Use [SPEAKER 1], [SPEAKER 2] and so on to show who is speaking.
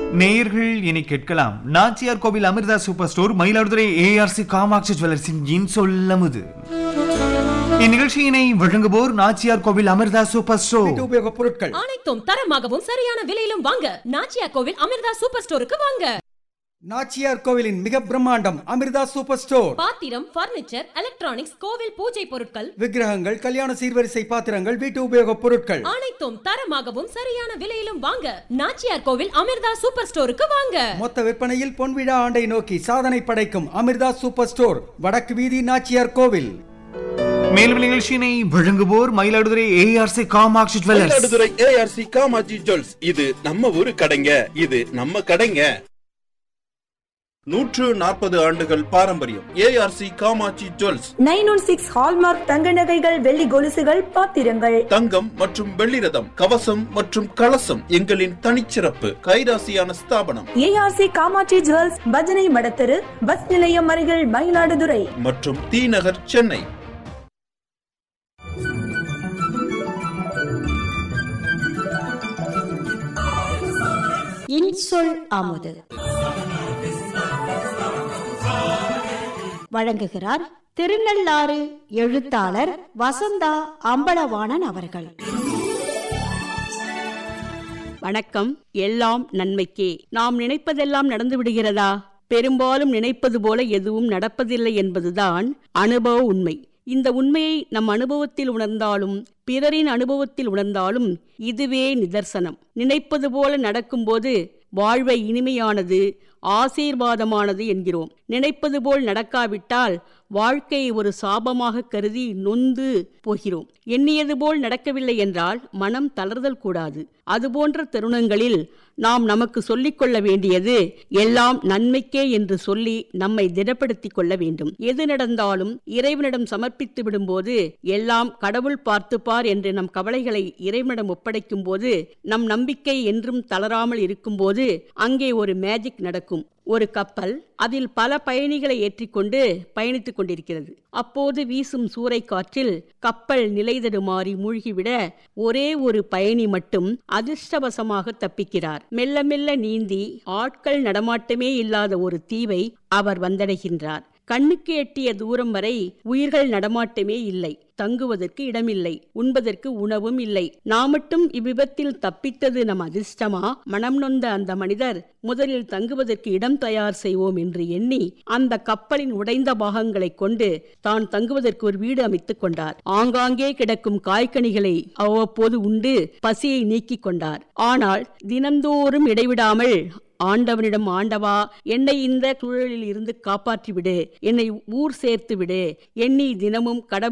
[SPEAKER 1] நேயர்கள் இனி கேட்கலாம் Nachiyar Kovil Amirtha super store Mayiladuthurai ARC Kamatchi ஜுவல்லர்ஸின் இன் சொல்லமுது இந்நிகழ்ச்சியினை வழங்குவோர் நாச்சியார் கோவில் அமிர்தா சூப்பர் ஸ்டோர்
[SPEAKER 2] வீட்டு உபயோகப் பொருட்கள்
[SPEAKER 3] அனைத்தும் தரமாகவும் சரியான விலையிலும் வாங்க நாச்சியா கோவில் அமிர்தா சூப்பர் ஸ்டோருக்கு வாங்க
[SPEAKER 2] நாச்சியார் கோவிலின் மிக பிரம்மாண்டம் அமிர்தா சூப்பர் ஸ்டோர்
[SPEAKER 3] பாத்திரம் பர்னிச்சர் எலக்ட்ரானிக்ஸ் கோவில் பூஜை பொருட்கள்
[SPEAKER 2] விக்கிரகங்கள் கல்யாண சீர்வரிசை பாத்திரங்கள் வீட்டு உபயோகப் பொருட்கள்
[SPEAKER 3] அனைத்தும் தரமாகவும் சரியான விலையிலும் வாங்க நாச்சியார் கோவில் அமிர்தா சூப்பர் ஸ்டோருக்கு வாங்க
[SPEAKER 2] மொத்த விற்பனையில் பொன்விழா ஆண்டை நோக்கி சாதனை படைக்கும் அமிர்தா சூப்பர் ஸ்டோர் வடக்கு வீதி நாச்சியார் கோவில்
[SPEAKER 1] மேலும் நிகழ்ச்சியினை வழங்குவோர் Mayiladuthurai ARC Kamatchi jewellers
[SPEAKER 4] Mayiladuthurai ARC Kamatchi jewels இது நம்ம ஊரு கடைங்க இது நம்ம கடைங்க நூற்று நாற்பது ஆண்டுகள் பாரம்பரியம் ARC Kamatchi jewels
[SPEAKER 5] nine one six hallmark தங்க நகைகள் வெள்ளி கொலுசுகள் பாத்திரங்கள்
[SPEAKER 4] தங்கம் மற்றும் வெள்ளி ரதம் கவசம் மற்றும் கலசம் எங்களின் தனிச்சிறப்பு கைராசியான ஸ்தாபனம்
[SPEAKER 5] ஏஆர்சி காமாட்சி ஜுவல்ஸ் பஜனை மடத்தெரு பஸ் நிலையம் அருகில் மயிலாடுதுறை
[SPEAKER 4] மற்றும் தீநகர் சென்னை
[SPEAKER 6] இன்சொல் அமுது வழங்குகிறார் திருநள்ளாறு எழுத்தாளர் வசந்தா அம்பலவாணன் அவர்கள்
[SPEAKER 7] வணக்கம் எல்லாம் நன்மைக்கே நாம் நினைப்பதெல்லாம் நடந்து விடுகிறதா பெரும்பாலும் நினைப்பது போல எதுவும் நடப்பதில்லை என்பதுதான் அனுபவ உண்மை இந்த உண்மையை நம் அனுபவத்தில் உணர்ந்தாலும் பிறரின் அனுபவத்தில் உணர்ந்தாலும் இதுவே நிதர்சனம் நினைப்பது போல நடக்கும்போது வாழ்வை இனிமையானது ஆசீர்வாதமானது என்கிறோம் நினைப்பது போல் நடக்காவிட்டால் வாழ்க்கையை ஒரு சாபமாக கருதி நொந்து போகிறோம் எண்ணியது போல் நடக்கவில்லை என்றால் மனம் தளர்தல் கூடாது அதுபோன்ற தருணங்களில் நாம் நமக்கு சொல்லிக்கொள்ள வேண்டியது எல்லாம் நன்மைக்கே என்று சொல்லி நம்மை திடப்படுத்திக் கொள்ள வேண்டும் எது நடந்தாலும் இறைவனிடம் சமர்ப்பித்து விடும்போது எல்லாம் கடவுள் பார்த்துப்பார் என்று நம் கவலைகளை இறைவனிடம் ஒப்படைக்கும் போது நம் நம்பிக்கை என்றும் தளராமல் இருக்கும்போது அங்கே ஒரு மேஜிக் நடக்கும் ஒரு கப்பல் அதில் பல பயணிகளை ஏற்றிக்கொண்டு பயணித்துக் கொண்டிருக்கிறது அப்போது வீசும் சூறை காற்றில் கப்பல் நிலைதடுமாறி மூழ்கிவிட ஒரே ஒரு பயணி மட்டும் அதிர்ஷ்டவசமாக தப்பிக்கிறார் மெல்ல மெல்ல நீந்தி ஆட்கள் நடமாட்டமே இல்லாத ஒரு தீவை அவர் வந்தடைகின்றார் கண்ணுக்கு எட்டிய தூரம் வரை உயிர்கள் நடமாட்டமே இல்லை தங்குவதற்கு இடமில்லை உண்பதற்கு உணவும் இல்லை நாம் மட்டும் இவ்விபத்தில் தப்பித்தது நம் அதிர்ஷ்டமா மனம் நொந்த அந்த மனிதர் முதலில் தங்குவதற்கு இடம் தயார் செய்வோம் என்று எண்ணி அந்த கப்பலின் உடைந்த பாகங்களை கொண்டு தான் தங்குவதற்கு ஒரு வீடு அமைத்துக் கொண்டார் ஆங்காங்கே கிடக்கும் காய்கனிகளை அவ்வப்போது உண்டு பசியை நீக்கிக் கொண்டார் ஆனால் தினந்தோறும் இடைவிடாமல் ஆண்டவனிடம் ஆண்டவா என்னை இந்த சூழலில் இருந்து காப்பாற்றி விடு என்னை ஊர் சேர்த்து விடு எண்ணி தினமும் கடவுள்